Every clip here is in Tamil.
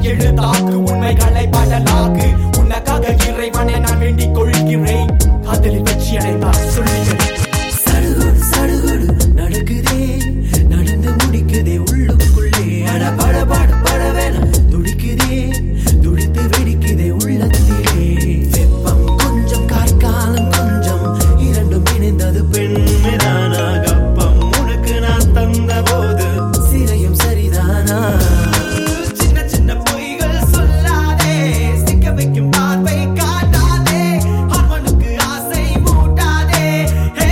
எழுதாக்கு உண்மைகளை படலாக்கு உனக்காக இறைவனை நான் வேண்டிக் கொள்கிறேன் காதலில் வெற்றி அடைந்தார் சொல்லுகிறேன் சடுகுடு சடுகுடு நடக்குதே நடந்து முடிக்குதே உள்ளுக்குள்ளே அட பட பட பட வேணாம் துடிக்குதே துடித்து வெடிக்குதே உள்ளத்திலே வெப்பம் கொஞ்சம் கார்காலம் கொஞ்சம் இரண்டும் இணைந்தது பெண்மைதானா கப்பம் உனக்கு நான் தந்த போது சிறையும் சரிதானா சின்ன சின்ன பொய்கள் சொல்லாதே சிக்க வைக்கும் பார்வை காட்டாதே அவனுக்கு ஆசை மூட்டாதே ஹே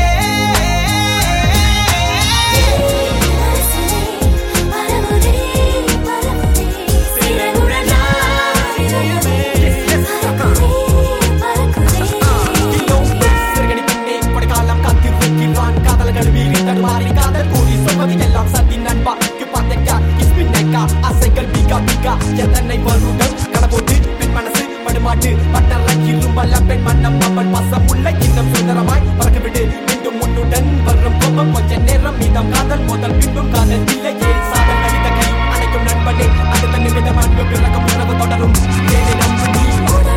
கிலோம் சிறுகடி பெண்ணே கொடைக்காலம் காத்து வைக்கிறான் காதல்கள் வீறி தடுமாறி காதல் கூறி சொல்வது எல்லாம் சதி நண்பாக்கு பார்த்தேக்கா இஸ்மின்னேக்கா ஆசைகள் பிகா பிகா எத்தனை வருடம் கடபோட்டு பெண் மனசு படுமாட்டு பட்டற இரும்பல்ல பெண் மன்னம் அவள் பசம் உள்ள இன்னும் சுந்தரமாய் பறக்கவிடு மீண்டும் உன்னுடன் வரும் கோபம் கொஞ்ச நேரம் மீதம் காதல் முதல் பின்பும் காதல் இல்லையே சாதல் கடித கை அணைக்கும் நண்பனே அடுத்த நிமிடம் அன்பு பிறக்கும் உறவு தொடரும் ஏழை நம்பு நீ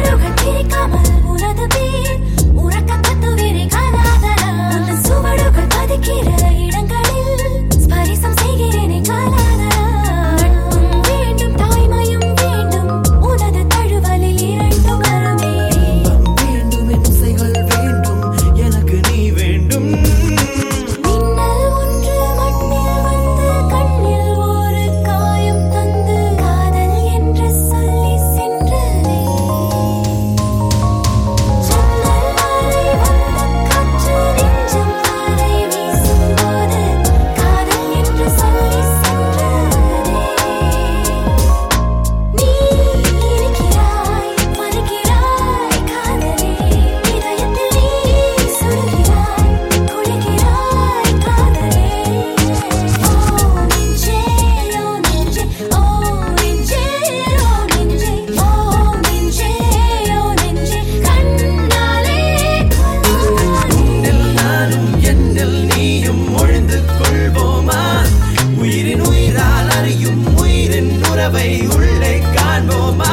இடங்களில் ஸ்பரிசம் செய்கிறேனே காலாதரா நட்பும் வேண்டும் தாய்மையும் வேண்டும் உனது தழுவலில் இரண்டும் வருமே வேண்டும் இசைகள் வேண்டும் எனக்கு நீ வேண்டும் மின்னல் ஒன்று மண்ணில் வந்து கண்ணில் ஒரு காயம் தந்து காதல் என்று சொல்லி சென்றதே ஜன்னல் வரை வந்த காற்று நெஞ்சம் வரை வீசும்போது காதல் என்று சொல்லி சென்றதே நீ இருக்கிறாய் மறுக்கிறாய் காதலே இதயத்தில் நீ சுடுகிறாய் குளிக்கிறாய் காதலே ஓ நெஞ்சே ஓ நெஞ்சே ஓ நெஞ்சே ஓ நெஞ்சே ஓ நெஞ்சே ஓ நெஞ்சே கண்ணாலே உன்னில் நானும் என்னில் நீயும் ஒழிந்து கொள்வோமா உயிரின் உயிரால் அறியும் உயிரின் உறவை உள்ளே காண்போமா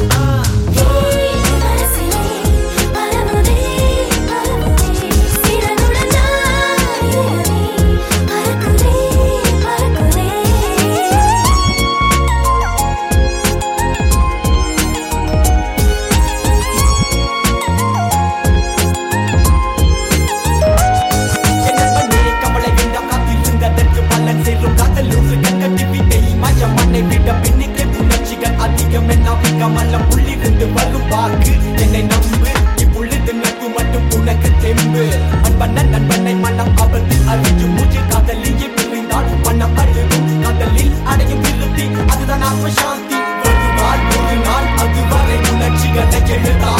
மனசிலே பலமுறை பலமுறை சிறகுடன் நான் இரவே பறக்குதே பறக்குதே என்னவனே கவலை வேண்டாம் காத்திருந்ததற்கு பலன் சேரும் காதல் ஒரு கண்கட்டி விட்டை மயம் மண்ணை விட பின்னிக்கு உணர்ச்சிகள் அதிகம் என்ன கமலம் உள்ளிருந்து வரும் வாக்கு என்னை நம்பு இப்புள்ளிது நட்பு மட்டும் உனக்கு தெம்பு அன்பன நண்பனை மனம் ஆபத்தில் அறியும் மூச்சு காதலியை பிரிந்தால் மனம் அழுகும் காதலில் அடையும் திருப்தி அதுதான் ஆத்ம சாந்தி ஒரு நாள் ஒரு நாள் அதுவரை உணர்ச்சிகளை எழுதா